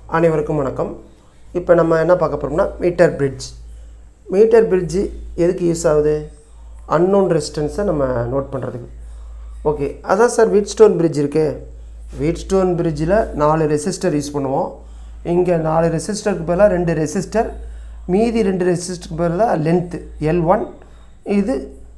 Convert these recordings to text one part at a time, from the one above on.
அனைவருக்கும் வணக்கம் இப்போ நம்ம என்ன பார்க்க போகிறோம்னா மீட்டர் பிரிட்ஜ் மீட்டர் பிரிட்ஜு எதுக்கு யூஸ் ஆகுது அன்னோன் ரெசிஸ்டன்ஸை நம்ம நோட் பண்ணுறதுக்கு ஓகே அதான் சார் வீட் ஸ்டோன் பிரிட்ஜ் இருக்கு வீட் ஸ்டோன் பிரிட்ஜில் நாலு ரெசிஸ்டர் யூஸ் பண்ணுவோம் இங்கே நாலு ரெசிஸ்டருக்கு பதிலாக ரெண்டு ரெசிஸ்டர் மீதி ரெண்டு ரெசிஸ்டருக்கு பதிலாக லென்த்து எல் ஒன் இது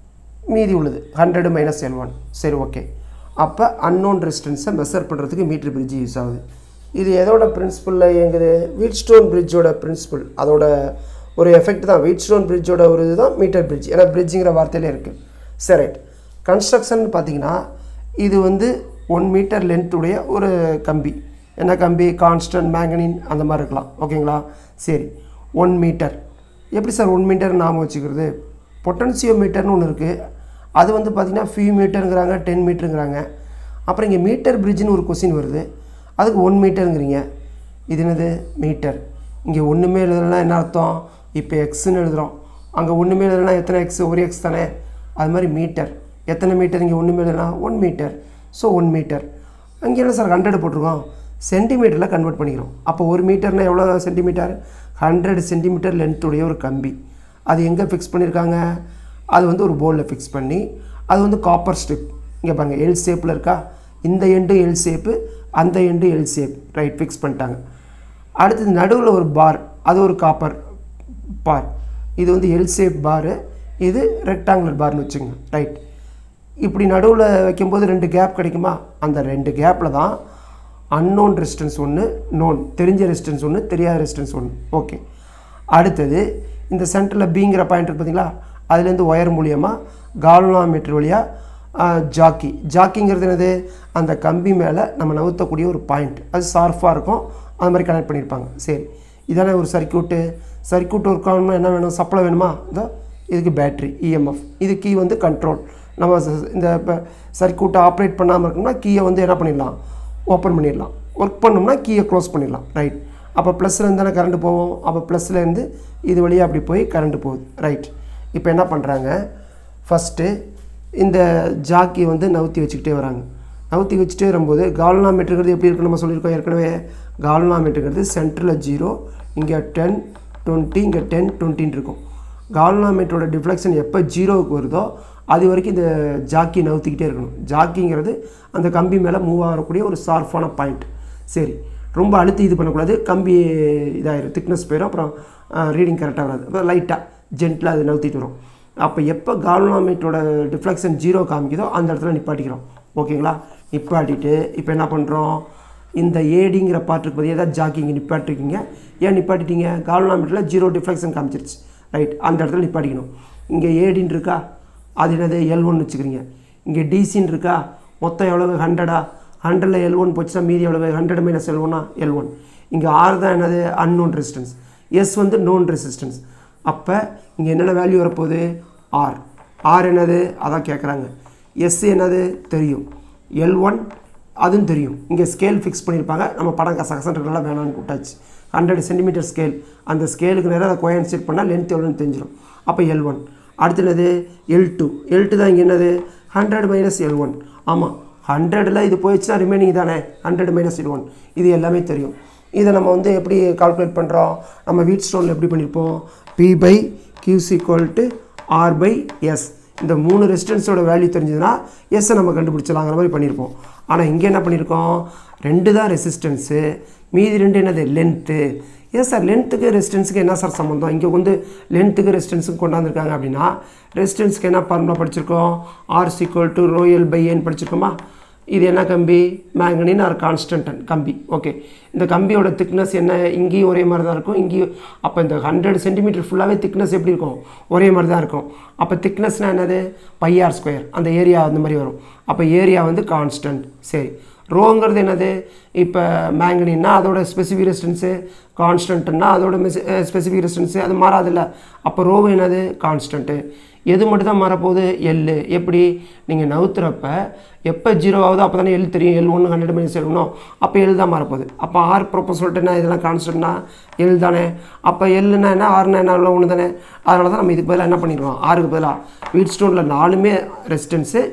மீதி உள்ளது ஹண்ட்ரடு மைனஸ் எல் ஒன் சரி ஓகே அப்போ அன்னோன் ரெசிஸ்டன்ஸை மெஷர் பண்ணுறதுக்கு மீட்டர் பிரிட்ஜ் யூஸ் ஆகுது இது எதோட பிரின்சிபலில் இயங்குது வீட் ஸ்டோன் பிரிட்ஜோட பிரின்சிபல் அதோட ஒரு எஃபெக்ட் தான் வீட் ஸ்டோன் பிரிட்ஜோட ஒரு இதுதான் மீட்டர் பிரிட்ஜ் ஏன்னா பிரிட்ஜுங்கிற வார்த்தையிலே இருக்குது சரி ரைட் கன்ஸ்ட்ரக்ஷன் பார்த்தீங்கன்னா இது வந்து ஒன் மீட்டர் லென்த்துடைய ஒரு கம்பி என்ன கம்பி கான்ஸ்டன்ட் மேங்கனின் அந்த மாதிரி இருக்கலாம் ஓகேங்களா சரி ஒன் மீட்டர் எப்படி சார் ஒன் மீட்டர் நாம வச்சுக்கிறது பொட்டன்சியோ மீட்டர்னு ஒன்று இருக்குது அது வந்து பார்த்திங்கன்னா ஃபியூ மீட்டருங்கிறாங்க டென் மீட்டருங்கிறாங்க அப்புறம் இங்கே மீட்டர் பிரிட்ஜ்னு ஒரு கொஸ்டின் வருது அதுக்கு ஒன் மீட்டருங்கிறீங்க இது என்னது மீட்டர் இங்கே ஒன்றுமே எழுதலைன்னா என்ன அர்த்தம் இப்போ எக்ஸ்ன்னு எழுதுகிறோம் அங்கே ஒன்றுமே எழுதலைன்னா எத்தனை எக்ஸ் ஒரு எக்ஸ் தானே அது மாதிரி மீட்டர் எத்தனை மீட்டர் இங்கே ஒன்றுமே எழுதலைன்னா one metre so one metre அங்கே என்ன சார் ஹண்ட்ரட் போட்டிருக்கோம் சென்டிமீட்டரில் கன்வெர்ட் பண்ணிக்கிறோம் அப்போ ஒரு மீட்டர்னா எவ்வளோ சென்டிமீட்டர் ஹண்ட்ரட் சென்டிமீட்டர் லென்த்துடைய ஒரு கம்பி அது எங்கே ஃபிக்ஸ் பண்ணியிருக்காங்க அது வந்து ஒரு போர்டில் ஃபிக்ஸ் பண்ணி அது வந்து காப்பர் ஸ்ட்ரிப் இங்கே பாருங்கள் எல் ஷேப்பில் இருக்கா இந்த எண்டு எல் ஷேப்பு அந்த end L shape right fix பண்ணிட்டாங்க அடுத்தது நடுவில் ஒரு பார் அது ஒரு காப்பர் பார் இது வந்து எல் ஷேப் பாரு இது ரெக்டாங்குலர் பார்னு வச்சுங்க ரைட் இப்படி நடுவில் வைக்கும்போது ரெண்டு கேப் கிடைக்குமா அந்த ரெண்டு கேப்பில் தான் அன்னோன் ரெசிஸ்டன்ஸ் ஒன்று நோன் தெரிஞ்ச ரெசிஸ்டன்ஸ் ஒன்று தெரியாத ரெசிஸ்டன்ஸ் ஒன்று ஓகே அடுத்தது இந்த சென்டரில் பிங்கிற பாயிண்ட் இருக்கு பார்த்தீங்களா அதுலேருந்து ஒயர் மூலியமாக கால்வாமீட்டர் வழியாக ஜாக்கி ஜாக்கிங்கிறது என்னது அந்த கம்பி மேலே நம்ம நவுத்தக்கூடிய ஒரு பாயிண்ட் அது ஷார்ப்பாக இருக்கும் அது மாதிரி கனெக்ட் பண்ணியிருப்பாங்க சரி இதானே ஒரு சர்க்கியூட்டு சர்க்கியூட் ஒர்க் ஆகணும்னா என்ன வேணும் சப்ளை வேணுமா இதோ இதுக்கு பேட்ரி இஎம்எஃப் இது கீ வந்து கண்ட்ரோல் நம்ம ச- இந்த இப்போ சர்க்கியூட்டை ஆப்ரேட் பண்ணாமல் இருக்கணும்னா கீயை வந்து என்ன பண்ணிடலாம் ஓப்பன் பண்ணிடலாம் ஒர்க் பண்ணோம்னா கீயை க்ளோஸ் பண்ணிடலாம் ரைட் அப்போ ப்ளஸ்லேருந்து தானே கரண்ட் போவோம் அப்போ ப்ளஸ்லேருந்து இது வழியாக அப்படி போய் கரண்ட் போகுது ரைட் இப்போ என்ன பண்ணுறாங்க ஃபஸ்ட்டு இந்த ஜாக்கி வந்து நவுத்தி வச்சுக்கிட்டே வராங்க நவுத்தி வச்சுட்டே வரும்போது கால்னாமீட்டருங்கிறது எப்படி இருக்குன்னு நம்ம சொல்லியிருக்கோம் ஏற்கனவே கால்னாமீட்டருங்கிறது சென்டரில் ஜீரோ இங்கே டென் டுவெண்ட்டி இங்கே டென் டுவெண்ட்டின்னு இருக்கும் கால்னாமீட்டரோட டிஃப்ளெக்ஷன் எப்போ ஜீரோவுக்கு வருதோ அது வரைக்கும் இந்த ஜாக்கி நவுத்திக்கிட்டே இருக்கணும் ஜாக்கிங்கிறது அந்த கம்பி மேலே மூவ் ஆகக்கூடிய ஒரு ஷார்ப்பான பாயிண்ட் சரி ரொம்ப அழுத்தி இது பண்ணக்கூடாது கம்பி இதாயிரும் திக்னஸ் போயிடும் அப்புறம் ரீடிங் கரெக்டாக வராது அப்புறம் லைட்டாக ஜென்டிலாக அது நவுத்திட்டு வரும் அப்போ எப்போ கால்னாமீட்டரோட டிஃப்ளெக்ஷன் ஜீரோ காமிக்குதோ அந்த இடத்துல நிப்பாட்டிக்கிறோம் ஓகேங்களா நிப்பாட்டிட்டு இப்போ என்ன பண்ணுறோம் இந்த ஏடிங்கிற பாட்டுக்கு பதில் ஏதாவது ஜாக்கிங்க நிப்பாட்டிருக்கீங்க ஏன் நிப்பாட்டிட்டீங்க கால்னாமீட்டரில் ஜீரோ டிஃப்ளெக்ஷன் காமிச்சிருச்சு ரைட் அந்த இடத்துல நிப்பாட்டிக்கணும் இங்கே ஏடின்னு இருக்கா அது என்னது எல் ஒன் வச்சுக்கிறீங்க இங்கே டிசின்னு இருக்கா மொத்தம் எவ்வளவு ஹண்ட்ரடா ஹண்ட்ரடில் எல் ஒன் போச்சுன்னா மீதி எவ்வளவு ஹண்ட்ரட் மைனஸ் எல் ஒன்னா எல் ஒன் இங்கே ஆர் தான் என்னது அன்னோன் ரெசிஸ்டன்ஸ் எஸ் வந்து நோன் ரெசிஸ்டன்ஸ் அப்போ இங்கே என்னென்ன வேல்யூ வரப்போகுது ஆர் ஆர் என்னது அதான் கேட்குறாங்க எஸ் என்னது தெரியும் எல் ஒன் அதுவும் தெரியும் இங்கே ஸ்கேல் ஃபிக்ஸ் பண்ணியிருப்பாங்க நம்ம படம் கசகசன்றதுலாம் வேணாம்னு கூட்டாச்சு ஹண்ட்ரட் சென்டிமீட்டர் ஸ்கேல் அந்த ஸ்கேலுக்கு நேரம் அதை கோயன்சேட் பண்ணால் லென்த் எவ்வளோன்னு தெரிஞ்சிடும் அப்போ எல் ஒன் அடுத்து என்னது எல் டூ எல் டூ தான் இங்கே என்னது ஹண்ட்ரட் மைனஸ் எல் ஒன் ஆமாம் ஹண்ட்ரடில் இது போயிடுச்சுன்னா ரிமைனிங் தானே ஹண்ட்ரட் மைனஸ் எல் ஒன் இது எல்லாமே தெரியும் இதை நம்ம வந்து எப்படி கால்குலேட் பண்ணுறோம் நம்ம வீட் ஸ்டோனில் எப்படி பண்ணியிருப்போம் P by Q is equal to R by S இந்த மூணு ரெசிஸ்டன்ஸோட வேல்யூ தெரிஞ்சதுன்னா எஸ்ஸை நம்ம கண்டுபிடிச்சலாங்கிற மாதிரி பண்ணியிருப்போம் ஆனால் இங்கே என்ன பண்ணியிருக்கோம் ரெண்டு தான் ரெசிஸ்டன்ஸு மீதி ரெண்டு என்னது லென்த்து ஏன் சார் லென்த்துக்கு ரெசிஸ்டன்ஸுக்கு என்ன சார் சம்மந்தம் இங்கே வந்து லென்த்துக்கு ரெசிஸ்டன்ஸுக்கு கொண்டாந்துருக்காங்க அப்படின்னா ரெசிஸ்டன்ஸ்க்கு என்ன ஃபார்முலா படிச்சிருக்கோம் R equal to rho L by ஏன்னு படிச்சிருக்கோமா இது என்ன கம்பி மேங்கனின் ஆர் கான்ஸ்டன்டன் கம்பி ஓகே இந்த கம்பியோட திக்னஸ் என்ன இங்கேயும் ஒரே மாதிரி தான் இருக்கும் இங்கேயும் அப்போ இந்த ஹண்ட்ரட் சென்டிமீட்டர் ஃபுல்லாகவே திக்னஸ் எப்படி இருக்கும் ஒரே மாதிரி தான் இருக்கும் அப்போ திக்னஸ்னால் என்னது பையார் ஸ்கொயர் அந்த ஏரியா அந்த மாதிரி வரும் அப்போ ஏரியா வந்து கான்ஸ்டன்ட் சரி ரோங்கிறது என்னது இப்போ மேங்கனின்னா அதோட ஸ்பெசிஃபிக் ரெசிஸ்டன்ஸு கான்ஸ்டன்ட்னா அதோட ஸ்பெசிஃபிக் ரெசிஸ்டன்ஸு அது மாறாதில்ல அப்போ ரோ என்னது கான்ஸ்டன்ட்டு எது மட்டும் தான் மாறப்போகுது எல் எப்படி நீங்கள் நவுத்துறப்ப எப்போ ஜீரோ ஆகுதோ அப்போ தானே எல் தெரியும் எல் ஒன்று ஹண்ட்ரட் மைனஸ் எழுதணும் அப்போ எல் தான் மாறப்போகுது அப்போ ஆர் ப்ரோப்போஸ் சொல்லிட்டுனா இதெல்லாம் கான்ஸ்டன்ட்னா எல் தானே அப்போ எல்லுனா என்ன ஆறுனா என்ன எல்லாம் ஒன்று தானே அதனால தான் நம்ம இதுக்கு பதிலாக என்ன பண்ணிடுவோம் ஆறுக்கு பதிலாக வீட் ஸ்டோனில் நாலுமே ரெசிஸ்டன்ஸு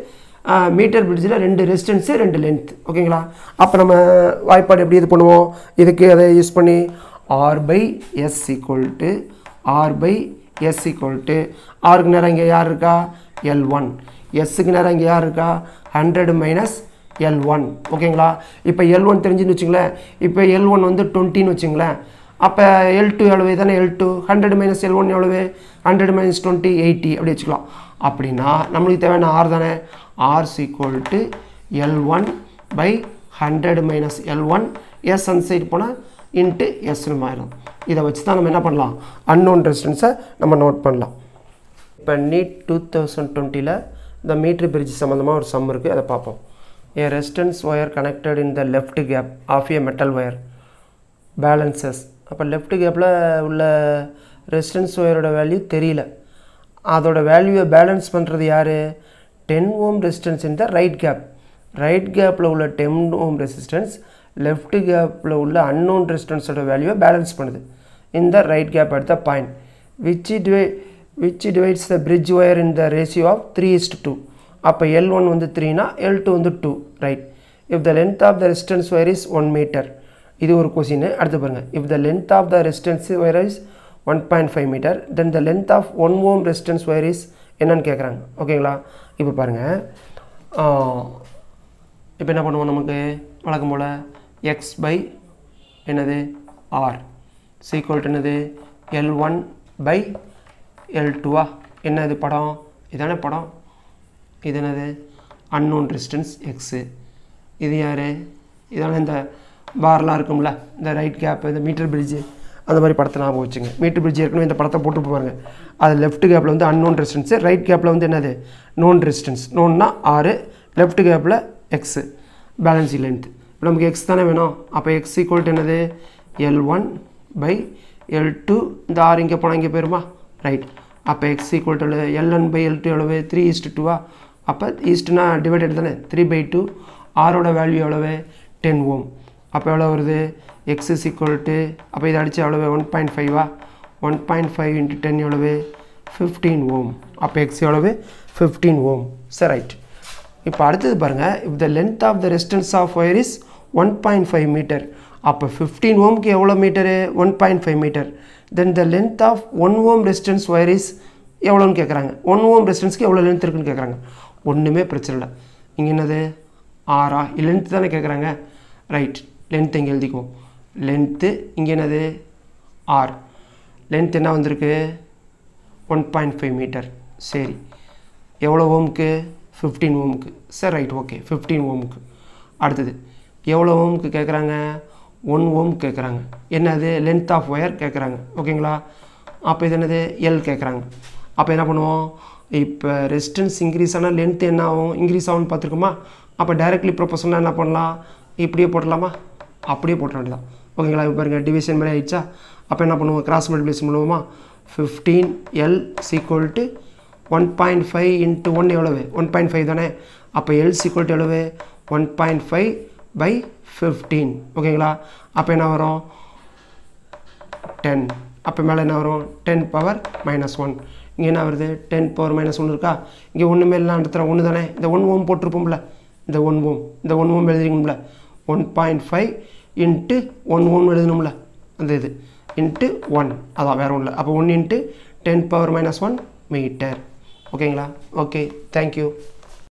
மீட்டர் பிரிட்ஜில் ரெண்டு ரெசிஸ்டன்ஸு ரெண்டு லென்த் ஓகேங்களா அப்போ நம்ம வாய்ப்பாடு எப்படி இது பண்ணுவோம் இதுக்கு அதை யூஸ் பண்ணி R by S equal to R by S equal to ஆருக்கு நேரம் இங்கே யார் இருக்கா எல் ஒன் எஸ்ஸுக்கு நேரம் இங்கே யார் இருக்கா ஹண்ட்ரட் மைனஸ் எல் ஒன் ஓகேங்களா இப்போ எல் ஒன் தெரிஞ்சுன்னு வச்சுங்களேன் இப்போ எல் ஒன் வந்து டுவெண்ட்டின்னு வச்சுங்களேன் அப்போ எல் டூ எவ்வளவு தானே L two hundred minus L one எவ்வளவு ஹண்ட்ரட் மைனஸ் டுவெண்ட்டி எயிட்டி அப்படி வச்சுக்கலாம் அப்படின்னா நம்மளுக்கு தேவையான ஆர் தானே R equal to L one by hundred minus L one S அந்த சைடு போனால் இன்ட்டு எஸ்னு மாறிடும் இதை வச்சு தான் நம்ம என்ன பண்ணலாம் அன்னோன் ரெசிஸ்டன்ஸை நம்ம நோட் பண்ணலாம் இப்போ நீட் டூ தௌசண்ட் டுவெண்ட்டியில் இந்த மீட்ரு பிரிட்ஜ் சம்மந்தமாக ஒரு சம் இருக்குது அதை பார்ப்போம் a resistance wire connected in the left gap of a metal wire balances அப்போ லெஃப்ட் கேப்பில் உள்ள ரெசிஸ்டன்ஸ் ஒயரோட வேல்யூ தெரியல அதோட வேல்யூவை பேலன்ஸ் பண்ணுறது யார் ten ohm resistance in the right gap right கேப்பில் உள்ள டென் ஓம் ரெசிஸ்டன்ஸ் லெஃப்ட் கேப்பில் உள்ள அன்னோன் ரெசிஸ்டன்ஸோட வேல்யூவை பேலன்ஸ் பண்ணுது இந்த right gap at the point which டிவை which divides the bridge wire in the ratio of three is to two அப்போ L one வந்து த்ரீனா எல் டூ வந்து two right if the length of the resistance wire is one metre இது ஒரு question அடுத்து பாருங்கள் if the length of the resistance wire is one point five metre then the length of one ohm resistance wire is என்னன்னு கேட்குறாங்க ஓகேங்களா இப்போ பாருங்கள் இப்போ என்ன பண்ணுவோம் நமக்கு வழக்கம் போல் எக்ஸ் பை என்னது ஆர் சீக்வல் என்னது எல் ஒன் பை எல் டூவா என்ன இது படம் இதானே படம் இது என்னது அன்னோன் ரெசிஸ்டன்ஸ் எக்ஸு இது யார் இதான இந்த பார்லாம் இருக்கும்ல இந்த ரைட் கேப் இந்த மீட்டர் பிரிட்ஜு அந்த மாதிரி படத்தை ஞாபகம் வச்சுங்க மீட்டர் பிரிட்ஜ் ஏற்கனவே இந்த படத்தை போட்டு பாருங்க அது லெஃப்ட் கேப்பில் வந்து அன்னோன் ரெசிஸ்டன்ஸு ரைட் கேப்பில் வந்து என்னது நோன் ரெசிஸ்டன்ஸ் நோன்னா ஆறு லெஃப்ட் கேப்பில் எக்ஸு பேலன்ஸிங் லென்த் இப்போ நமக்கு எக்ஸ் தானே வேணும் அப்போ எக்ஸ் ஈக்குவல் என்னது L one by L two இந்த ஆறு இங்கே போனால் இங்கே போயிருமா ரைட் அப்போ X equal to L one by L two எவ்வளவு த்ரீ ஈஸ்ட் டூவா அப்போ ஈஸ்ட்னா டிவைடட் தானே த்ரீ பை டூ ஆரோட வேல்யூ எவ்வளவு டென் ஓம் அப்போ எவ்வளோ வருது எக்ஸ் இஸ் ஈக்குவல் டு அப்போ இதை அடித்து எவ்வளவு ஒன் பாயிண்ட் ஃபைவா one point five into ten எவ்வளவு ஃபிஃப்டீன் ஓம் அப்போ எக்ஸ் எவ்வளவு ஃபிஃப்டீன் ஓம் சரி ரைட் இப்போ அடுத்தது பாருங்கள் if the length of the resistance of wire is one point five metre அப்போ ஃபிஃப்டீன் ஓம்க்கு எவ்வளோ metre one point five metre then the length of one ohm resistance wire is எவ்வளோன்னு கேட்குறாங்க ஒன் ஓம் ரெசிஸ்டன்ஸ்க்கு எவ்வளோ லென்த் இருக்குன்னு கேட்குறாங்க ஒன்றுமே பிரச்சனை இல்லை இங்கே என்னது ஆறா லென்த் தானே கேட்குறாங்க ரைட் லென்த் இங்கே எழுதிக்குவோம் லென்த்து இங்கே என்னது ஆர் லென்த் என்ன வந்திருக்கு ஒன் பாயிண்ட் ஃபைவ் மீட்டர் சரி எவ்வளோ ஓமுக்கு ஃபிஃப்டீன் ஓமுக்கு சரி ரைட் ஓகே ஃபிஃப்டீன் ஓமுக்கு அடுத்தது எவ்வளோ ஓமுக்கு கேட்குறாங்க ஒன் ஓம் கேட்குறாங்க என்னது லென்த் ஆஃப் ஒயர் கேட்குறாங்க ஓகேங்களா அப்போ இது என்னது எல் கேட்குறாங்க அப்போ என்ன பண்ணுவோம் இப்போ ரெசிஸ்டன்ஸ் இன்க்ரீஸ் ஆனால் லென்த் என்ன ஆகும் இன்க்ரீஸ் ஆகும்னு பார்த்துருக்கோமா அப்போ டைரக்ட்லி ப்ரொபோஷனாக என்ன பண்ணலாம் இப்படியே போட்டுடலாமா அப்படியே போட்டுற வேண்டியதான் ஓகேங்களா இப்போ பாருங்கள் டிவிஷன் மாதிரி ஆயிடுச்சா அப்போ என்ன பண்ணுவோம் கிராஸ் மல்டிப்ளேஷன் பண்ணுவோமா fifteen L equal to one point five into one எவ்வளவு ஒன் பாயிண்ட் ஃபைவ் தானே அப்போ எல் சீக்குவல் டு எவ்வளவு one point five by fifteen ஓகேங்களா அப்போ என்ன வரும் டென் அப்போ மேலே என்ன வரும் டென் பவர் மைனஸ் ஒன் இங்கே என்ன வருது டென் பவர் மைனஸ் ஒன்று இருக்கா இங்கே ஒன்றுமே இல்லை இடத்துல ஒன்று தானே இந்த ஒன் ஓம் போட்டிருப்போம்ல இந்த ஒன் ஓம் இந்த ஒன் ஓம் எழுதிருக்கோம்ல one point five into one ohm எழுதணும்ல அந்த இது இன்ட்டு ஒன் அதான் வேறு ஒன்றும் இல்லை அப்போ one into ten power minus one metre ஓகேங்களா ஓகே தேங்க்யூ